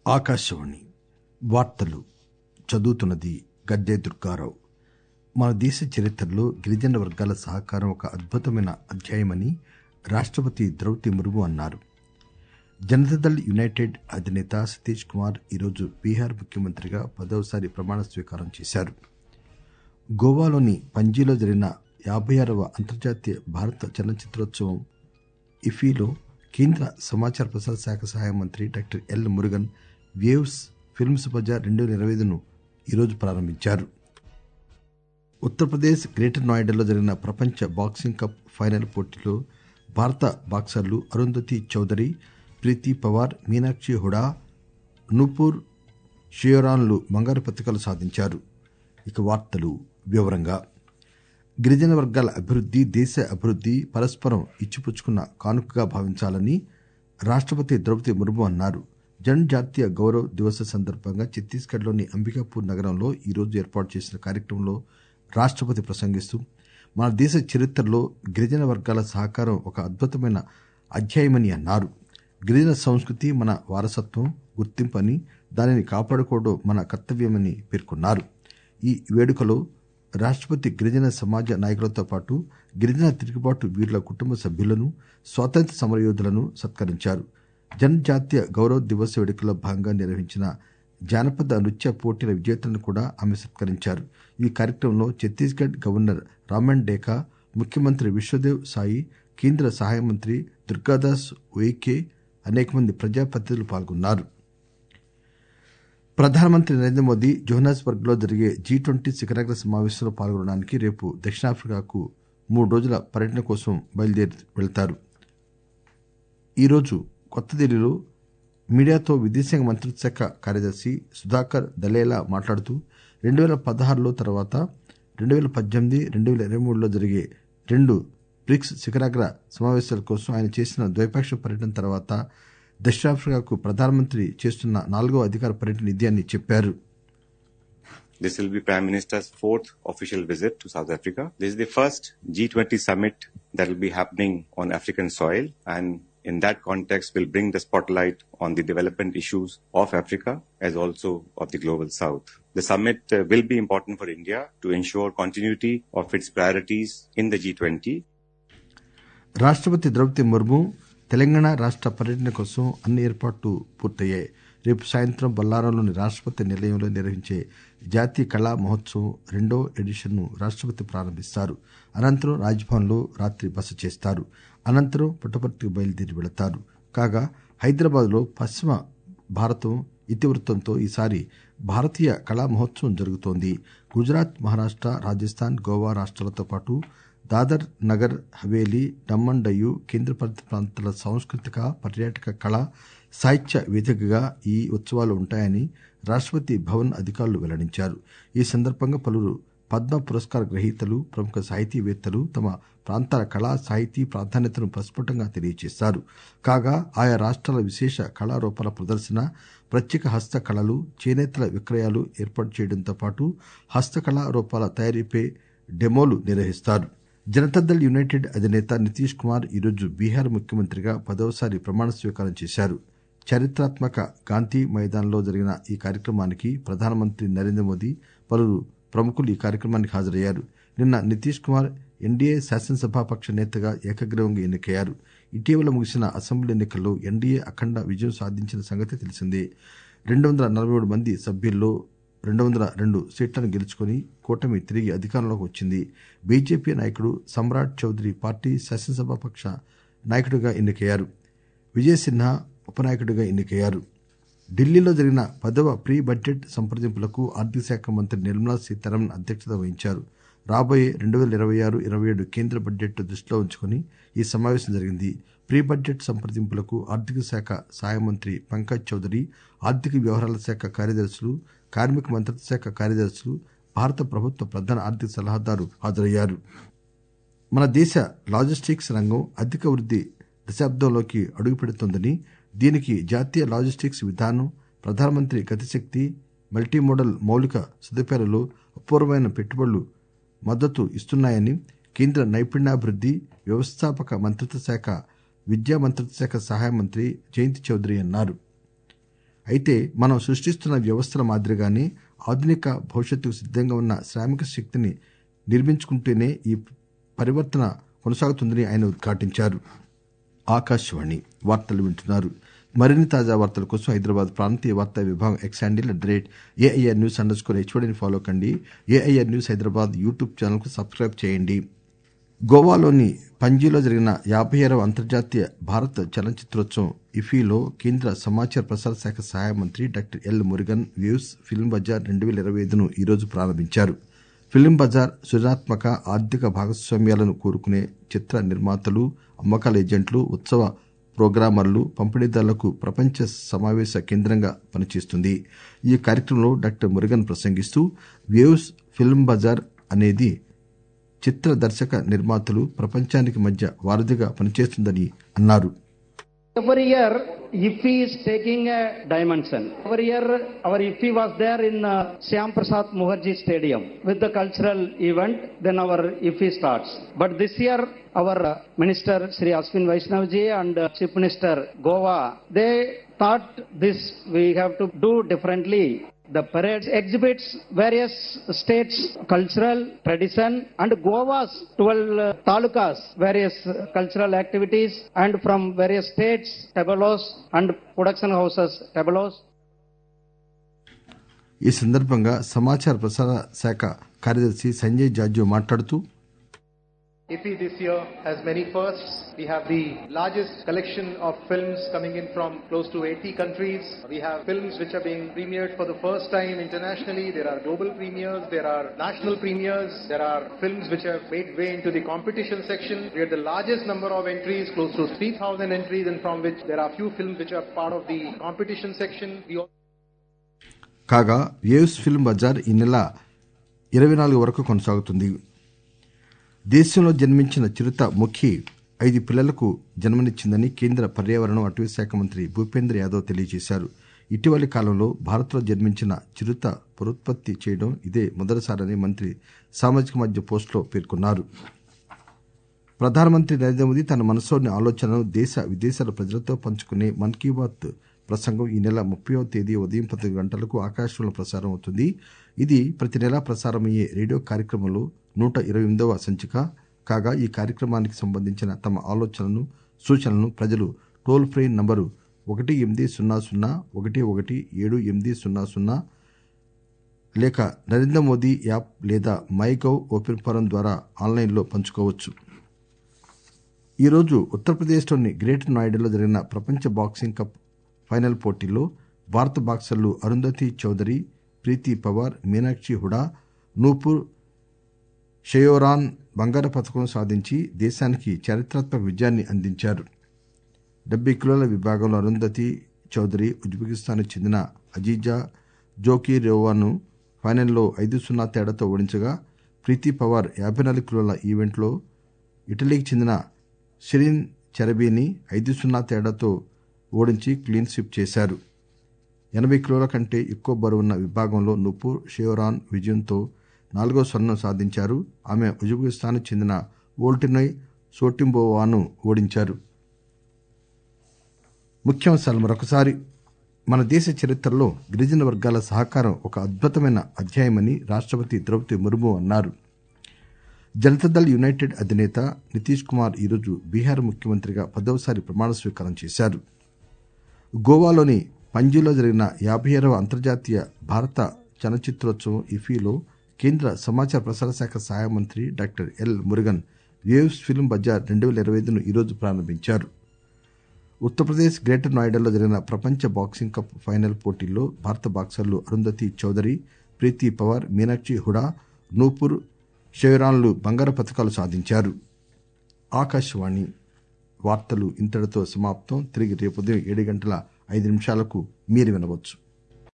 ఆకాశవాణి వార్తలు చదువుతున్నది గద్దె దుర్గారావు మన దేశ చరిత్రలో గిరిజన వర్గాల సహకారం ఒక అద్భుతమైన అధ్యాయమని రాష్టపతి ద్రౌపది ముర్ము అన్నారు జనతాదళ్ యునైటెడ్ అధినేత సతీష్ కుమార్ ఈరోజు బీహార్ ముఖ్యమంత్రిగా పదవసారి ప్రమాణ స్వీకారం చేశారు గోవాలోని పన్జీలో జరిగిన యాభై ఆరవ అంతర్జాతీయ భారత చలనచిత్రోత్సవం ఇఫీలో కేంద్ర సమాచార ప్రసార శాఖ సహాయ మంత్రి డాక్టర్ ఎల్ మురుగన్ వేవ్స్ ఫిల్మ్స్ బజార్ రెండు పేల ఇరవై ఐదును ఈరోజు ప్రారంభించారు ఉత్తరప్రదేశ్ గ్రేటర్ నోయిడాలో జరిగిన ప్రపంచ బాక్సింగ్ కప్ ఫైనల్ పోటీలో భారత బాక్సర్లు అరుంధతి చౌదరి ప్రీతి పవార్ మీనాక్షి హుడా నూపూర్ షియోరాన్లు బంగారు పతకాలు సాధించారు ఇక వార్తలు వివరంగా గిరిజన వర్గాల అభివృద్ది దేశ అభివృద్ది పరస్పరం ఇచ్చిపుచ్చుకున్న కానుకగా భావించాలని రాష్టపతి ద్రౌపది ముర్ము అన్నారు జన్ జాతీయ గౌరవ్ దివస్ సందర్భంగా ఛత్తీస్గఢ్ లోని అంబికాపూర్ నగరంలో ఈరోజు ఏర్పాటు చేసిన కార్యక్రమంలో రాష్టపతి ప్రసంగిస్తూ మన దేశ చరిత్రలో గిరిజన వర్గాల సహకారం ఒక అద్భుతమైన అధ్యాయమని అన్నారు గిరిజన సంస్కృతి మన వారసత్వం గుర్తింపు అని దానిని కాపాడుకోవడం మన కర్తవ్యమని పేర్కొన్నారు ఈ వేడుకలో రాష్టపతి గిరిజన సమాజ నాయకులతో పాటు గిరిజన తిరుగుబాటు వీరుల కుటుంబ సభ్యులను స్వాతంత్ర్య సమరయోధులను సత్కరించారు జన్ జాతీయ గౌరవ్ దివస్ వేడుకల్లో భాగంగా నిర్వహించిన జానపద నృత్య పోటీల విజేతలను కూడా ఆమె సత్కరించారు ఈ కార్యక్రమంలో ఛత్తీస్గఢ్ గవర్నర్ రామన్ డేకా ముఖ్యమంత్రి విశ్వదేవ్ సాయి కేంద్ర సహాయ మంత్రి దుర్గాదాస్ ఉయికే అనేక మంది ప్రజాప్రతినిధులు పాల్గొన్నారు ప్రధానమంత్రి నరేంద్ర మోదీ జోహాన్స్బర్గ్ లో జరిగే జీ ట్వంటీ శిఖరాగ్ర సమావేశంలో పాల్గొనడానికి రేపు దక్షిణాఫ్రికాకు మూడు రోజుల పర్యటన కోసం బయలుదేరి వెళతారు ఈరోజు కొత్తదిల్లీలో మీడియాతో విదేశాంగ మంత్రిత్వ శాఖ కార్యదర్శి సుధాకర్ దలేలా మాట్లాడుతూ రెండు పేల పదహారులో తర్వాత రెండు పేల పద్దెనిమిది రెండు పేల ఇరవై మూడులో జరిగే రెండు బ్రిక్స్ శిఖరాగ్ర సమావేశాల కోసం ఆయన చేసిన ద్వైపాక్షిక పర్యటన తర్వాత దక్షిణాఫ్రికాకు ప్రధానమంత్రి చేస్తున్న నాలుగవ అధికార పర్యటన ఇది అని చెప్పారు This will be Prime Minister's fourth official visit to South Africa. This is the first G20 summit that will be happening on African soil and in that context will bring the spotlight on the development issues of Africa as also of the global south. The summit uh, will be important for India to ensure continuity of its priorities in the G20 రాష్టపతి ద్రౌపది ముర్ము తెలంగాణ రాష్ట పర్యటన కోసం అన్ని ఏర్పాట్లు పూర్తయ్యాయి రేపు సాయంత్రం బొల్లారంలోని రాష్టపతి నిలయంలో నిర్వహించే జాతీయ కళా మహోత్సవం రెండో ఎడిషన్ ను రాష్టపతి ప్రారంభిస్తారు అనంతరం రాజ్భవన్ లో రాత్రి బస చేస్తారు అనంతరం పుట్టపర్తికి బయలుదేరి వెళతారు కాగా హైదరాబాద్ లో పశ్చిమ భారతం ఇతివృత్తంతో ఈసారి భారతీయ కళా మహోత్సవం జరుగుతోంది గుజరాత్ మహారాష్ట రాజస్థాన్ గోవా రాష్ట్రాలతో పాటు దాదర్ నగర్ హవేలీ దమ్మన్ డయ్యు కేంద్రపాలిత ప్రాంతాల సాంస్కృతిక పర్యాటక కళ సాహిత్య వేదికగా ఈ ఉత్సవాలు ఉంటాయని రాష్టపతి భవన్ అధికారులు వెల్లడించారు ఈ సందర్భంగా పలువురు పద్మ పురస్కార గ్రహీతలు ప్రముఖ సాహితీవేత్తలు తమ ప్రాంతాల కళా సాహితీ ప్రాధాన్యతను ప్రస్ఫుటంగా తెలియజేశారు కాగా ఆయా రాష్ట్రాల విశేష కళారూపాల ప్రదర్శన ప్రత్యేక హస్త కళలు చేనేతల విక్రయాలు ఏర్పాటు చేయడంతో పాటు హస్తకళా రూపాల తయారీపై డెమోలు నిర్వహిస్తారు జనతాదళ్ యునైటెడ్ అధినేత నితీష్ కుమార్ ఈరోజు బీహార్ ముఖ్యమంత్రిగా పదవసారి ప్రమాణ స్వీకారం చేశారు చరిత్రాత్మక గాంధీ మైదాన్లో జరిగిన ఈ కార్యక్రమానికి ప్రధానమంత్రి నరేంద్ర మోదీ పలువురు ప్రముఖులు ఈ కార్యక్రమానికి హాజరయ్యారు నిన్న నితీష్ కుమార్ ఎన్డీఏ శాసనసభాపక్ష నేతగా ఏకగ్రీవంగా ఎన్నికయ్యారు ఇటీవల ముగిసిన అసెంబ్లీ ఎన్నికల్లో ఎన్డీఏ అఖండ విజయం సాధించిన సంగతి తెలిసిందే రెండు వందల నలభై మూడు మంది సభ్యుల్లో రెండు వందల రెండు సీట్లను గెలుచుకుని కూటమి తిరిగి అధికారంలోకి వచ్చింది బీజేపీ నాయకుడు సమ్రాట్ చౌదరి పార్టీ శాసనసభాపక్ష నాయకుడిగా ఎన్నికయ్యారు విజయ్ సిన్హా ఉపనాయకుడిగా ఎన్నికయ్యారు ఢిల్లీలో జరిగిన పదవ ప్రీ బడ్జెట్ సంప్రదింపులకు ఆర్థిక శాఖ మంత్రి నిర్మలా సీతారామన్ అధ్యక్షత వహించారు రాబోయే రెండు పేల ఇరవై ఆరు ఇరవై ఏడు కేంద్ర బడ్జెట్ దృష్టిలో ఉంచుకుని ఈ సమావేశం జరిగింది ప్రీ బడ్జెట్ సంప్రదింపులకు ఆర్థిక శాఖ సహాయ మంత్రి పంకజ్ చౌదరి ఆర్థిక వ్యవహారాల శాఖ కార్యదర్శులు కార్మిక మంత్రిత్వ శాఖ కార్యదర్శులు భారత ప్రభుత్వ ప్రధాన ఆర్థిక సలహాదారు హాజరయ్యారు మన దేశ లాజిస్టిక్స్ రంగం అధిక వృద్ది దశాబ్దంలోకి అడుగుపెడుతోందని దీనికి జాతీయ లాజిస్టిక్స్ విధానం ప్రధానమంత్రి గతిశక్తి మల్టీమోడల్ మౌలిక సదుపాయాలలో అపూర్వమైన పెట్టుబడులు మద్దతు ఇస్తున్నాయని కేంద్ర నైపుణ్యాభివృద్ది వ్యవస్థాపక మంత్రిత్వ శాఖ విద్యా మంత్రిత్వ శాఖ సహాయ మంత్రి జయంతి చౌదరి అన్నారు అయితే మనం సృష్టిస్తున్న వ్యవస్థల మాదిరిగానే ఆధునిక భవిష్యత్తుకు సిద్దంగా ఉన్న శ్రామిక శక్తిని నిర్మించుకుంటూనే ఈ పరివర్తన కొనసాగుతుందని ఆయన ఉద్ఘాటించారు ఆకాశవాణి వార్తలు వింటున్నారు మరిన్ని తాజా వార్తల కోసం హైదరాబాద్ ప్రాంతీయ వార్తా విభాగం X handle at the rate A I R news underscore స్కోర్ హెచ్వడిని ఫాలో కండి A I R news Hyderabad YouTube channel కు సబ్స్క్రైబ్ చేయండి గోవాలోని పంజీలో జరిగిన యాభై ఆరవ అంతర్జాతీయ భారత చలనచిత్రోత్సవం ఇఫీలో కేంద్ర సమాచార ప్రసార శాఖ సహాయ మంత్రి doctor L Murugan views film bazaar రెండు వేల ఇరవై ఐదును ఈరోజు ప్రారంభించారు ఫిల్మ్ బజార్ సృజనాత్మక ఆర్థిక భాగస్వామ్యాలను కోరుకునే చిత్ర నిర్మాతలు అమ్మకాల ఏజెంట్లు ఉత్సవ ప్రోగ్రామర్లు పంపిణీదారులకు ప్రపంచ సమావేశ కేంద్రంగా పనిచేస్తుంది ఈ కార్యక్రమంలో డాక్టర్ మురుగన్ ప్రసంగిస్తూ వేవ్స్ ఫిల్మ్ బజార్ అనేది చిత్ర దర్శక నిర్మాతలు ప్రపంచానికి మధ్య వారధిగా పనిచేస్తుందని అన్నారు Every year, IFFI is taking a dimension. Every year, our IFFI was there in uh, Shyam Prasad Mukherjee Stadium with the cultural event. Then our IFFI starts. But this year, our uh, Minister Sri Ashwin Vaishnavji and uh, Chief Minister Goa, they thought this we have to do differently. The parade exhibits various states' cultural tradition and Goa's 12 uh, talukas, various uh, cultural activities and from various states, tabalos and production houses, tabalos. ఈ సందర్భంగా సమాచార ప్రసార శాఖ కార్యదర్శి సంజయ్ జాజు మాట్లాడుతూ IFFI this year has many firsts. We have the largest collection of films coming in from close to 80 countries. We have films which are being premiered for the first time internationally. There are global premieres, there are national premieres, there are films which have made way into the competition section. We have the largest number of entries, close to 3,000 entries, and from which there are few films which are part of the competition section. We also కాగా వేవ్స్ film bazaar ఈ నెల ఇరవై నాలుగు వరకు కొనసాగుతుంది దేశంలో జన్మించిన చిరుత ముఖి ఐదు పిల్లలకు జన్మనిచ్చిందని కేంద్ర పర్యావరణ అటవీ శాఖ మంత్రి భూపేంద్ర యాదవ్ తెలియజేశారు ఇటీవలి కాలంలో భారత్లో జన్మించిన చిరుత పునరుత్పత్తి చేయడం ఇదే మొదటిసారని మంత్రి సామాజిక మాధ్యమ పోస్టులో పేర్కొన్నారు ప్రధానమంత్రి నరేంద్ర మోదీ తన మనసులోని ఆలోచనలను దేశ విదేశాల ప్రజలతో పంచుకునే మన్ కీ బాత్ ప్రసంగం ఈ నెల ముప్పైవ తేదీ ఉదయం పది గంటలకు ఆకాశవాణిలో ప్రసారం అవుతుంది ఇది ప్రతి నెలా ప్రసారమయ్యే రేడియో కార్యక్రమంలో నూట ఇరవై ఎనిమిదవ సంచిక కాగా ఈ కార్యక్రమానికి సంబంధించిన తమ ఆలోచనలను సూచనలను ప్రజలు టోల్ ఫ్రీ నంబరు ఒకటి ఎనిమిది సున్నా సున్నా ఒకటి ఒకటి ఏడు ఎనిమిది సున్నా సున్నా లేక నరేంద్ర మోదీ యాప్ లేదా మై గవ్ ఓపెన్ ఫోరం ద్వారా ఆన్లైన్లో పంచుకోవచ్చు ఈరోజు ఉత్తరప్రదేశ్లోని గ్రేటర్ నోయిడాలో జరిగిన ప్రపంచ బాక్సింగ్ కప్ ఫైనల్ పోటీల్లో భారత బాక్సర్లు అరుంధతి చౌదరి ప్రీతి పవార్ మీనాక్షి హుడా నూపూర్ షయోరాన్ బంగారు పథకం సాధించి దేశానికి చారిత్రాత్మక విజయాన్ని అందించారు డెబ్బై కిలోల విభాగంలో అరుంధతి చౌదరి ఉజ్బెకిస్తాన్కు చెందిన అజీజా జోకీరేవాను ఫైనల్లో ఐదు సున్నా తేడాతో ఓడించగా ప్రీతి పవార్ యాభై నాలుగు కిలోల ఈవెంట్లో ఇటలీకి చెందిన షిరిన్ చెరబీని ఐదు సున్నా తేడాతో ఓడించి క్లీన్ స్వీప్ చేశారు ఎనభై కిలోల కంటే ఎక్కువ బరువున్న విభాగంలో నుపూర్ షియోరాన్ విజయంతో నాలుగో స్వర్ణం సాధించారు ఆమె ఉజ్బెకిస్తాన్కు చెందిన వోల్టినోయ్ సోటింబోవాను ఓడించారు ముఖ్యాంశాలు మరొకసారి మన దేశ చరిత్రలో గిరిజన వర్గాల సహకారం ఒక అద్భుతమైన అధ్యాయమని రాష్ట్రపతి ద్రౌపది ముర్ము అన్నారు జనతాదళ్ యునైటెడ్ అధినేత నితీష్ కుమార్ ఈరోజు బీహార్ ముఖ్యమంత్రిగా పదవసారి ప్రమాణ స్వీకారం చేశారు గోవాలోని పంజీలో జరిగిన యాభై ఆరవ అంతర్జాతీయ భారత చలనచిత్రోత్సవం ఇఫీలో కేంద్ర సమాచార ప్రసార శాఖ సహాయ మంత్రి డాక్టర్ ఎల్ మురుగన్ వేవ్స్ ఫిల్మ్ బజార్ రెండు వేల ఇరవై ఐదును ఈరోజు ప్రారంభించారు ఉత్తరప్రదేశ్ గ్రేటర్ నోయిడాలో జరిగిన ప్రపంచ బాక్సింగ్ కప్ ఫైనల్ పోటీల్లో భారత బాక్సర్లు అరుంధతి చౌదరి ప్రీతి పవార్ మీనాక్షి హుడా నూపూర్ షెవరాన్లు బంగారు పథకాలు సాధించారు ఆకాశవాణి వార్తలు ఇంతటితో సమాప్తం తిరిగి రేపు ఉదయం ఏడు గంటల ఐదు నిమిషాలకు మీరు వినవచ్చు